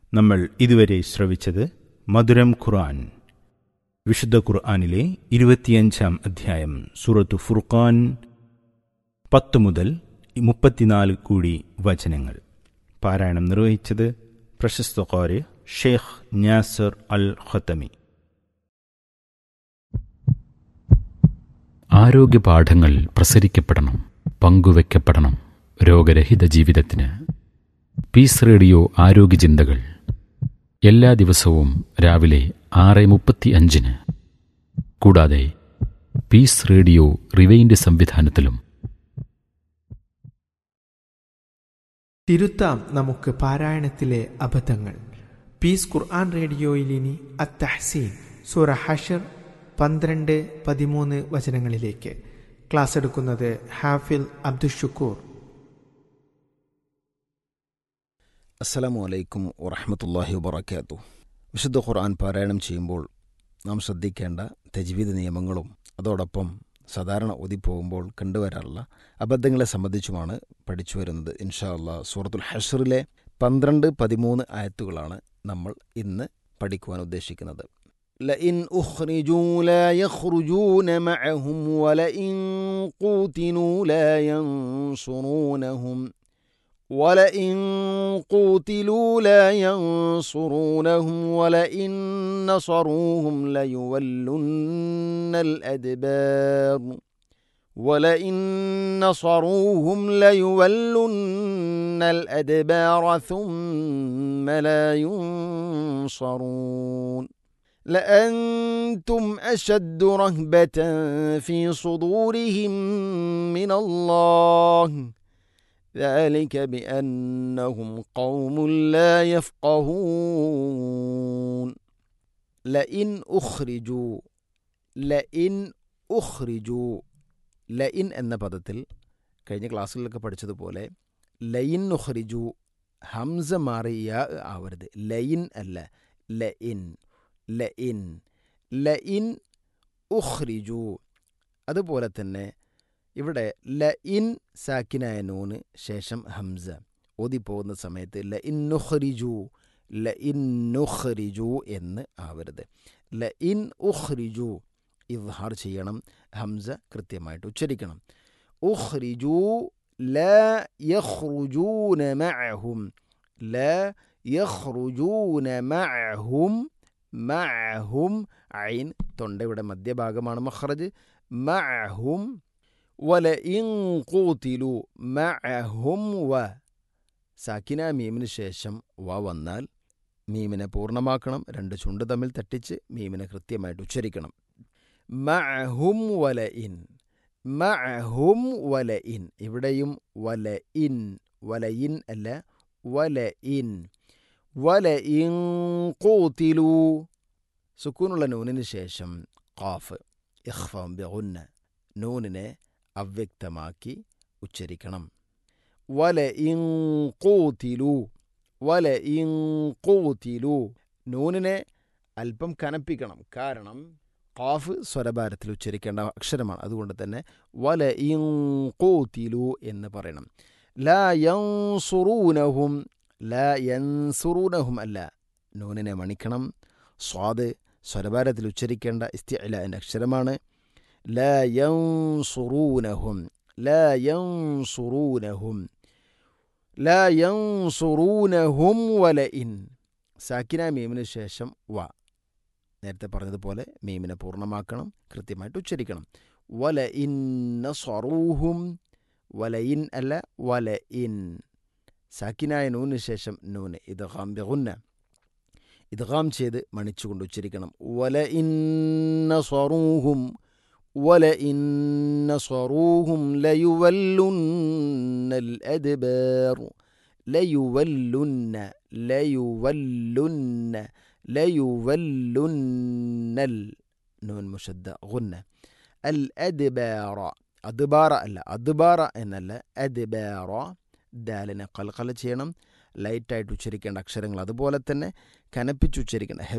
നമ്മൾ ഇതുവരെ ശ്രവിച്ചത് മധുരം ഖുർആൻ വിശുദ്ധ ഖുർആനിലെ ഇരുപത്തിയഞ്ചാം അധ്യായം സൂറത്തു ഫുർഖാൻ പത്ത് മുതൽ മുപ്പത്തിനാല് കൂടി വചനങ്ങൾ പാരായണം നിർവഹിച്ചത് പ്രശസ്ത കോര് ഷെയ്ഖ് നാസർ അൽ ഖത്തമി ആരോഗ്യപാഠങ്ങൾ പ്രസരിക്കപ്പെടണം പങ്കുവെക്കപ്പെടണം രോഗരഹിത ജീവിതത്തിന് പീസ് റേഡിയോ ആരോഗ്യ ചിന്തകൾ എല്ലാ ദിവസവും രാവിലെ ആറ് മുപ്പത്തി അഞ്ചിന് കൂടാതെ പീസ് റേഡിയോ റിവൈൻഡ് സംവിധാനത്തിലും തിരുത്താം നമുക്ക് പാരായണത്തിലെ അബദ്ധങ്ങൾ പീസ് ഖുർആൻ റേഡിയോയിൽ ഇനി അത്തഹസീൻ സൂറ ഹഷർ പന്ത്രണ്ട് പതിമൂന്ന് വചനങ്ങളിലേക്ക് ക്ലാസ് എടുക്കുന്നത് ഹാഫിൽ അബ്ദുഷുക്കൂർ അസ്സലാമു അലൈക്കും വറഹമത്തല്ലാഹി വബർക്കാത്തു വിശുദ്ധ ഖുർആൻ പാരായണം ചെയ്യുമ്പോൾ നാം ശ്രദ്ധിക്കേണ്ട തജ്വീദ് നിയമങ്ങളും അതോടൊപ്പം സാധാരണ ഒതിപ്പോകുമ്പോൾ കണ്ടുവരാറുള്ള അബദ്ധങ്ങളെ സംബന്ധിച്ചുമാണ് പഠിച്ചു വരുന്നത് ഇൻഷാ അല്ലാ സൂറത്തുൽ ഹഷറിലെ പന്ത്രണ്ട് പതിമൂന്ന് ആയത്തുകളാണ് നമ്മൾ ഇന്ന് പഠിക്കുവാൻ ഉദ്ദേശിക്കുന്നത് لئن أخرجوا لا يخرجون معهم ولئن قوتلوا لا ينصرونهم ولئن قوتلوا لا ينصرونهم ولئن نصروهم ليولن الأدبار ولئن نصروهم ليولن الأدبار ثم لا ينصرون لأنتم أشد رهبة في صدورهم من الله ذلك بأنهم قوم لا يفقهون لئن أخرجوا لئن أخرجوا ലയിൻ എന്ന പദത്തിൽ കഴിഞ്ഞ ക്ലാസ്സുകളിലൊക്കെ പഠിച്ചതുപോലെ ലയിൻ ഉഖ്രിജു ഹംസ മാറി യാ ആവരുത് ലയിൻ അല്ല ലയിൻ ലയിൻ ലയിൻ ഉഖ്രിജു അതുപോലെ തന്നെ ഇവിടെ ലഇൻ സാക്കിനായ നൂന് ശേഷം ഹംസ ഓതിപ്പോകുന്ന സമയത്ത് ലഇൻ നുഖ്രിജു ലഇൻ നുഖ്രിജു എന്ന് ആവരുത് ലഇൻ ഉഖ്രിജു ഇദ്ഹാർ ചെയ്യണം ഹംസ കൃത്യമായിട്ട് ഉച്ചരിക്കണം ഉഖ്രിജു ല യഖ്റുജൂന മഅഹും ല യഖ്റുജൂന മഅഹും മഅഹും ഐൻ തൊണ്ടയുടെ മധ്യഭാഗമാണ് മഖ്റജ് മഅഹും വലഇൻ ഖൂതിലു മഅഹും വ സാക്കിന മീമിന് ശേഷം വ വന്നാൽ മീമിനെ പൂർണ്ണമാക്കണം രണ്ട് ചുണ്ട് തമ്മിൽ തട്ടിച്ച് മീമിനെ കൃത്യമായിട്ട് ഉച്ചരിക്കണം മഅഹും വലഇൻ മഅഹും വലഇൻ ഇവിടെയും വലഇൻ വലയിൻ അല്ല വലഇൻ വലഇൻ ഖൂതിലു സുക്കൂനുള്ള നൂനിന് ശേഷം ഖാഫ് ഇഖ്ഫം ബിഗുന്ന നൂനിനെ അവ്യക്തമാക്കി ഉച്ചരിക്കണം വല ഇങ്കൂത്തിലു വല ഇങ്കൂത്തിലു നൂനിനെ അല്പം കനപ്പിക്കണം കാരണം ഖാഫ് സ്വരഭാരത്തിൽ ഉച്ചരിക്കേണ്ട അക്ഷരമാണ് അതുകൊണ്ട് തന്നെ വല ഇങ്കൂത്തിലു എന്ന് പറയണം ലാ യൻസുറൂനഹും ലാ യൻസുറൂനഹും അല്ല നൂനിനെ മണിക്കണം സ്വാദ് സ്വരഭാരത്തിൽ ഉച്ചരിക്കേണ്ട ഇസ്തിഅല എന്ന അക്ഷരമാണ് لا ينصرونهم لا ينصرونهم لا ينصرونهم ولئن സാക്കിന മീമിന് ശേഷം വ നേരത്തെ പറഞ്ഞതുപോലെ മീമിനെ പൂർണ്ണമാക്കണം കൃത്യമായിട്ട് ഉച്ചരിക്കണം വല ഇൻ സ്വറൂഹും വല ഇൻ അല്ല വല ഇൻ സാക്കിനായ നൂന് ശേഷം നൂന് ഇത് ഹാംബിഗുന്ന ഇത് ഹാം ചെയ്ത് മണിച്ചുകൊണ്ട് ഉച്ചരിക്കണം വല ഇൻ സ്വറൂഹും ولئن نصروهم ليولن الأدبار ليولن ليولن ليولن النون مشدة غنة الأدبار أدبار ألا أدبار إن ألا أدبار ദാലിനെ കൽക്കല ചെയ്യണം ലൈറ്റായിട്ട് ഉച്ചരിക്കേണ്ട അക്ഷരങ്ങൾ അതുപോലെ തന്നെ കനപ്പിച്ച് ഉച്ചരിക്കണം